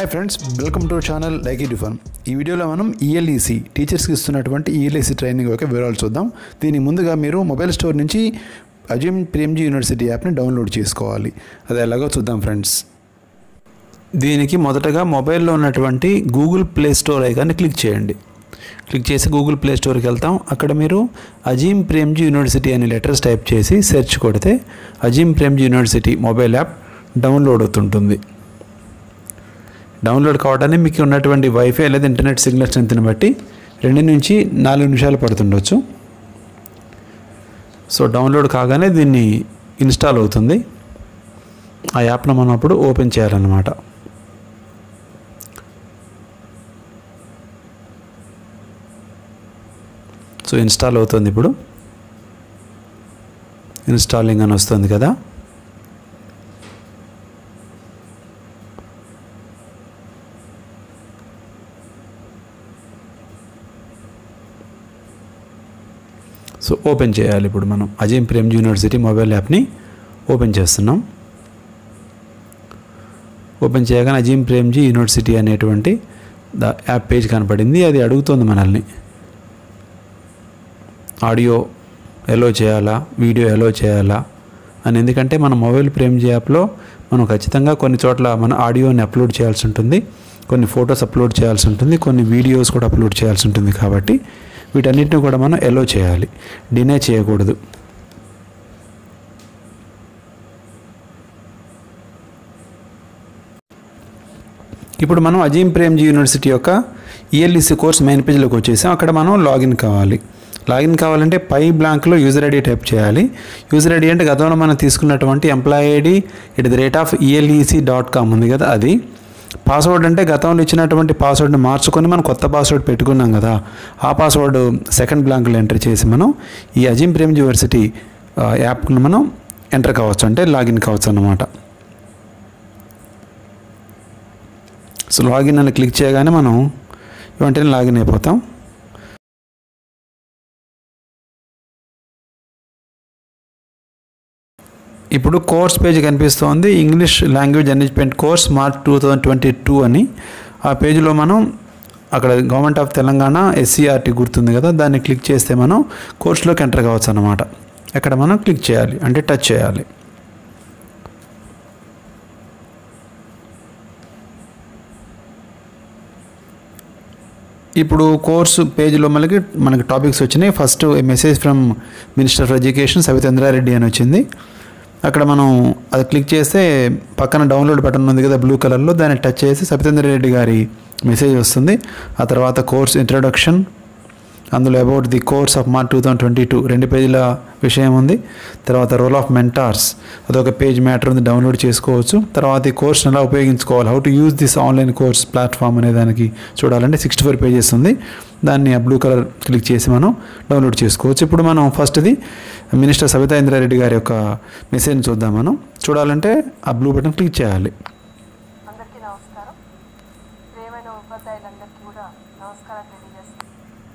hi friends welcome to channel like it fun ఈ వీడియోలో మనం ఈఎల్ఈసి టీచర్స్కి ఇస్తున్నటువంటి ఈఎల్ఈసి ట్రైనింగ్ యొక్క వివరాలు చూద్దాం దీని ముందుగా మీరు మొబైల్ స్టోర్ నుంచి అజిమ్ ప్రేమ్జీ యూనివర్సిటీ యాప్ని డౌన్లోడ్ చేసుకోవాలి అది ఎలాగో చూద్దాం ఫ్రెండ్స్ దీనికి మొదటగా మొబైల్లో ఉన్నటువంటి గూగుల్ ప్లే స్టోర్ ఐకాన్ని క్లిక్ చేయండి క్లిక్ చేసి గూగుల్ ప్లే స్టోర్కి వెళ్తాం అక్కడ మీరు అజీమ్ ప్రేమ్జీ యూనివర్సిటీ అనే లెటర్స్ టైప్ చేసి సెర్చ్ కొడితే Azim Premji University mobile app download అవుతుంటుంది డౌన్లోడ్ కావడానికి మీకు ఉన్నటువంటి వైఫై లేదా ఇంటర్నెట్ సిగ్నల్ స్ట్రెంత్ని బట్టి రెండు నుంచి నాలుగు నిమిషాలు పడుతుండొచ్చు సో డౌన్లోడ్ కాగానే దీన్ని ఇన్స్టాల్ అవుతుంది ఆ యాప్ను మనం అప్పుడు ఓపెన్ చేయాలన్నమాట సో ఇన్స్టాల్ అవుతుంది ఇప్పుడు ఇన్స్టాలింగ్ అని వస్తుంది కదా సో ఓపెన్ చేయాలి ఇప్పుడు మనం అజయ్ ప్రేమ్ యూనివర్సిటీ మొబైల్ యాప్ని ఓపెన్ చేస్తున్నాం ఓపెన్ చేయగానే అజీం ప్రేమ్జీ యూనివర్సిటీ అనేటువంటి ద యాప్ పేజ్ కనపడింది అది అడుగుతుంది మనల్ని ఆడియో ఎలో చేయాలా వీడియో ఎలో చేయాలా అని ఎందుకంటే మన మొబైల్ ప్రేమ్జీ యాప్లో మనం ఖచ్చితంగా కొన్ని చోట్ల మన ఆడియోని అప్లోడ్ చేయాల్సి ఉంటుంది కొన్ని ఫొటోస్ అప్లోడ్ చేయాల్సి ఉంటుంది కొన్ని వీడియోస్ కూడా అప్లోడ్ చేయాల్సి ఉంటుంది కాబట్టి వీటన్నిటిని కూడా మనం ఎలో చేయాలి డినే చేయకూడదు ఇప్పుడు మనం అజీం ప్రేమ్జీ యూనివర్సిటీ యొక్క ఈఎల్ఈసి కోర్స్ మెయిన్ పేజ్లోకి వచ్చేసాం అక్కడ మనం లాగిన్ కావాలి లాగిన్ కావాలంటే పై బ్లాంక్లో యూజర్ ఐడి టైప్ చేయాలి యూజర్ ఐడి అంటే గతంలో మనం తీసుకున్నటువంటి employee ID at the rate of ELEC dot com ఉంది కదా అది పాస్వర్డ్ అంటే గతంలో ఇచ్చినటువంటి పాస్వర్డ్ని మార్చుకొని మనం కొత్త పాస్వర్డ్ పెట్టుకున్నాం కదా ఆ పాస్వర్డ్ సెకండ్ బ్లాంక్లో ఎంటర్ చేసి మనం ఈ అజీం ప్రేమ్ యూనివర్సిటీ యాప్ను మనం ఎంటర్ కావచ్చు అంటే లాగిన్ కావచ్చు అన్నమాట సో లాగిన్ అని క్లిక్ చేయగానే మనం వెంటనే లాగిన్ అయిపోతాం ఇప్పుడు కోర్స్ పేజ్ కనిపిస్తోంది English language enrichment course March two thousand twenty two అని ఆ పేజీలో మనం అక్కడ గవర్నమెంట్ ఆఫ్ తెలంగాణ ఎస్సీఆర్టీ గుర్తుంది కదా దాన్ని క్లిక్ చేస్తే మనం కోర్సులోకి ఎంటర్ కావచ్చు అన్నమాట అక్కడ మనం క్లిక్ చేయాలి అంటే టచ్ చేయాలి ఇప్పుడు కోర్సు పేజీలో మనకి మనకి టాపిక్స్ వచ్చినాయి first message from minister of education Sabitha Indra Reddy అని వచ్చింది అక్కడ మనం అది క్లిక్ చేస్తే పక్కన డౌన్లోడ్ బటన్ ఉంది కదా బ్లూ కలర్లో దాన్ని టచ్ చేసి సబితేంద్ర రెడ్డి గారి మెసేజ్ వస్తుంది ఆ తర్వాత కోర్స్ ఇంట్రడక్షన్ అందులో about the course of March two thousand twenty two రెండు పేజీల విషయం ఉంది తర్వాత రోల్ ఆఫ్ మెంటార్స్ అదొక పేజ్ మ్యాటర్ ఉంది డౌన్లోడ్ చేసుకోవచ్చు తర్వాత ఈ కోర్స్ని ఎలా ఉపయోగించుకోవాలి how to use this online course platform అనే దానికి చూడాలంటే సిక్స్టీ ఫోర్ పేజెస్ ఉంది దాన్ని ఆ బ్లూ కలర్ క్లిక్ చేసి మనం డౌన్లోడ్ చేసుకోవచ్చు ఇప్పుడు మనం ఫస్ట్ది మినిస్టర్ సబితా ఇంద్రారెడ్డి గారి యొక్క మెసేజ్ని చూద్దాం మనం చూడాలంటే ఆ బ్లూ బటన్ క్లిక్ చేయాలి అందరికీ నమస్కారం ప్రియమైన ఉపాధ్యాయులందరికీ కూడా నమస్కారం తెలియజేస్తాను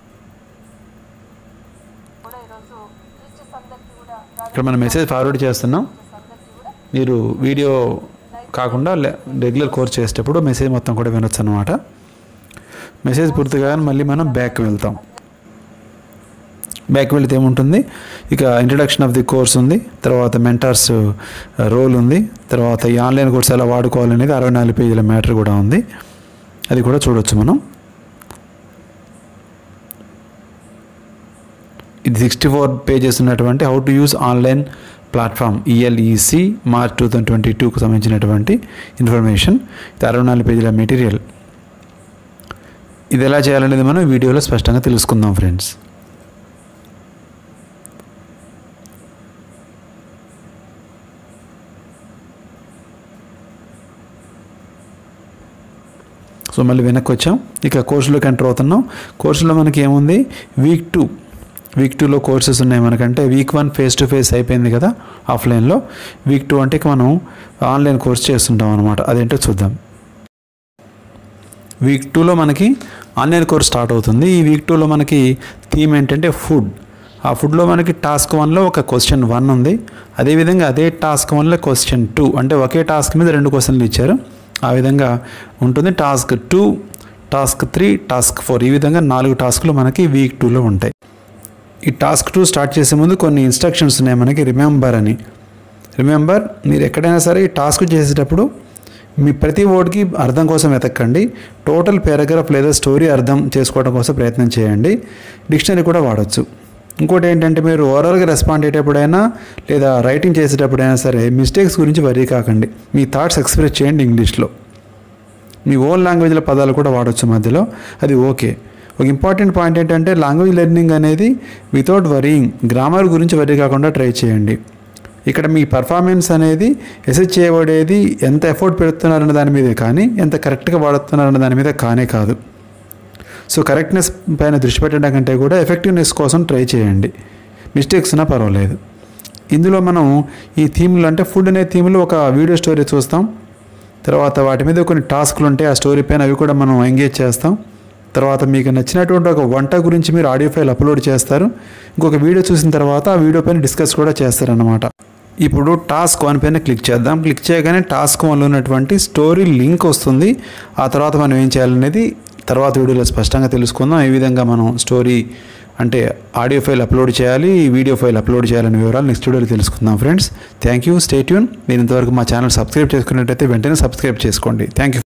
కూడా ఈరోజు టీచర్స్ అందరికీ కూడా ఇక్కడ మనం మెసేజ్ ఫార్వర్డ్ చేస్తున్నాం టీచర్స్ అందరికీ కూడా మీరు వీడియో కాకుండా రెగ్యులర్ కోర్స్ చేసేటప్పుడు మెసేజ్ మొత్తం కూడా వినొచ్చు అనమాట మెసేజ్ పూర్తిగా మళ్ళీ మనం బ్యాక్ వెళ్తాం బ్యాక్ వెళ్తే ఏముంటుంది ఇక ఇంట్రడక్షన్ ఆఫ్ ది కోర్స్ ఉంది తర్వాత మెంటర్స్ రోల్ ఉంది తర్వాత ఈ ఆన్లైన్ కోర్స్ ఎలా వాడుకోవాలనేది అరవై నాలుగు పేజీల మ్యాటర్ కూడా ఉంది అది కూడా చూడొచ్చు మనం ఇది సిక్స్టీ ఫోర్ పేజెస్ ఉన్నటువంటి how to use online platform ELEC March two thousand twenty టూకు సంబంధించినటువంటి ఇన్ఫర్మేషన్ ఇది అరవై నాలుగు పేజీల మెటీరియల్ ఇది ఎలా చేయాలనేది మనం వీడియోలో స్పష్టంగా తెలుసుకుందాం ఫ్రెండ్స్ సో మళ్ళీ వెనక్కి వచ్చాం ఇక కోర్సులోకి ఎంటర్ అవుతున్నాం కోర్సులో మనకి ఏముంది వీక్ టూ వీక్ టూలో కోర్సెస్ ఉన్నాయి మనకంటే week one face to face అయిపోయింది కదా ఆఫ్లైన్లో వీక్ టూ అంటే ఇక మనం ఆన్లైన్ కోర్స్ చేస్తుంటాం అనమాట అదేంటో చూద్దాం వీక్ టూలో మనకి ఆన్లైన్ కోర్స్ స్టార్ట్ అవుతుంది ఈ వీక్ టూలో మనకి థీమ్ ఏంటంటే ఫుడ్ ఆ ఫుడ్లో మనకి టాస్క్ వన్లో ఒక క్వశ్చన్ వన్ ఉంది అదేవిధంగా అదే టాస్క్ వన్లో క్వశ్చన్ టూ అంటే ఒకే టాస్క్ మీద రెండు క్వశ్చన్లు ఇచ్చారు ఆ విధంగా ఉంటుంది task two task three task four ఈ విధంగా నాలుగు టాస్క్లు మనకి వీక్ టూలో ఉంటాయి ఈ టాస్క్ టూ స్టార్ట్ చేసే ముందు కొన్ని ఇన్స్ట్రక్షన్స్ ఉన్నాయి మనకి రిమెంబర్ అని రిమెంబర్ మీరు ఎక్కడైనా సరే ఈ టాస్క్ చేసేటప్పుడు మీ ప్రతి వర్డ్కి అర్థం కోసం వెతకండి టోటల్ పారాగ్రాఫ్ లేదా స్టోరీ అర్థం చేసుకోవడం కోసం ప్రయత్నం చేయండి డిక్షనరీ కూడా వాడచ్చు ఇంకోటి ఏంటంటే మీరు ఓవరాల్గా రెస్పాండ్ అయ్యేటప్పుడైనా లేదా రైటింగ్ చేసేటప్పుడైనా సరే మిస్టేక్స్ గురించి వరీ కాకండి మీ థాట్స్ ఎక్స్ప్రెస్ చేయండి ఇంగ్లీష్లో మీ ఓన్ లాంగ్వేజ్ల పదాలు కూడా వాడచ్చు మధ్యలో అది ఓకే ఒక ఇంపార్టెంట్ పాయింట్ ఏంటంటే లాంగ్వేజ్ లెర్నింగ్ అనేది వితౌట్ వరీయింగ్ గ్రామర్ గురించి వరీ కాకుండా ట్రై చేయండి ఇక్కడ మీ పర్ఫార్మెన్స్ అనేది ఎసెస్ చేయబడేది ఎంత ఎఫర్ట్ పెడుతున్నారన్న దాని మీదే కానీ ఎంత కరెక్ట్గా వాడుతున్నారన్న దాని మీద కానే కాదు సో కరెక్ట్నెస్ పైన దృష్టి పెట్టడం కంటే కూడా ఎఫెక్టివ్నెస్ కోసం ట్రై చేయండి మిస్టేక్స్ ఉన్నా పర్వాలేదు ఇందులో మనం ఈ థీమ్లు అంటే ఫుడ్ అనే థీమ్లో ఒక వీడియో స్టోరీ చూస్తాం తర్వాత వాటి మీద కొన్ని టాస్క్లు ఉంటాయి ఆ స్టోరీ పైన అవి కూడా మనం ఎంగేజ్ చేస్తాం తర్వాత మీకు నచ్చినటువంటి ఒక వంట గురించి మీరు ఆడియో ఫైల్ అప్లోడ్ చేస్తారు ఇంకొక వీడియో చూసిన తర్వాత ఆ వీడియో పైన డిస్కస్ కూడా చేస్తారన్నమాట ఇప్పుడు టాస్క్ వన్ పైన క్లిక్ చేద్దాం క్లిక్ చేయగానే టాస్క్ వన్లో ఉన్నటువంటి స్టోరీ లింక్ వస్తుంది ఆ తర్వాత మనం ఏం చేయాలనేది తర్వాత వీడియోలో స్పష్టంగా తెలుసుకుందాం ఏ విధంగా మనం స్టోరీ అంటే ఆడియో ఫైల్ అప్లోడ్ చేయాలి వీడియో ఫైల్ అప్లోడ్ చేయాలనే వివరాలు నెక్స్ట్ వీడియోలో తెలుసుకుందాం friends thank you stay tuned మీరు ఇంతవరకు మా ఛానల్ సబ్స్క్రైబ్ చేసుకున్నట్టయితే వెంటనే సబ్స్క్రైబ్ చేసుకోండి థ్యాంక్ యూ